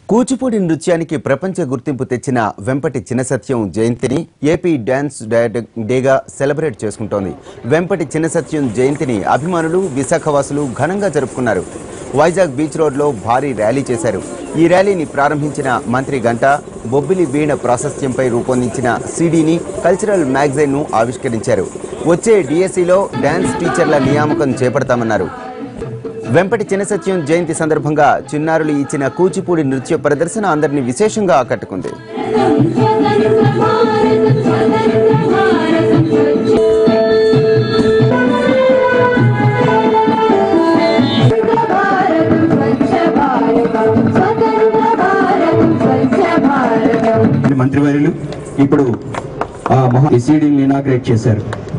కూచిపూడి నృత్యానికి ప్రపంచ గుర్తింపు తెచ్చిన వెంపటి చిన్నసత్యం జయంతిని ఏపీ డ్యాన్స్ డై- డేగా సెలబ్రేట్ చేసుకుంటోంది వెంపటి చిన్నసత్యం జయంతిని అభిమానులు విశాఖవాసులు ఘనంగా జరుపుకున్నారు వైజాగ్ బీచ్ రోడ్లో భారీ ర్యాలీ చేశారు ఈ ర్యాలీని ప్రారంభించిన మంత్రి గంట బొబ్బిలి వీణ ప్రాశస్త్యంపై రూపొందించిన సీడీని కల్చరల్ మ్యాగజైన్ను ఆవిష్కరించారు వచ్చే డిఎస్సిలో డ్యాన్స్ టీచర్ల నియామకం చేపడతామన్నారు వెంపటి చిన్నసత్యం జయంతి సందర్భంగా చిన్నారులు ఇచ్చిన కూచిపూడి నృత్య ప్రదర్శన అందరినీ విశేషంగా ఆకట్టుకుంది భారతం స్వచ్ఛ భారతం స్వతంత్ర భారతం స్వచ్ఛ భారతం మంత్రివర్యులు ఇప్పుడు ఆ మహా సీడీని ఇనాగ్రేట్ చేశారు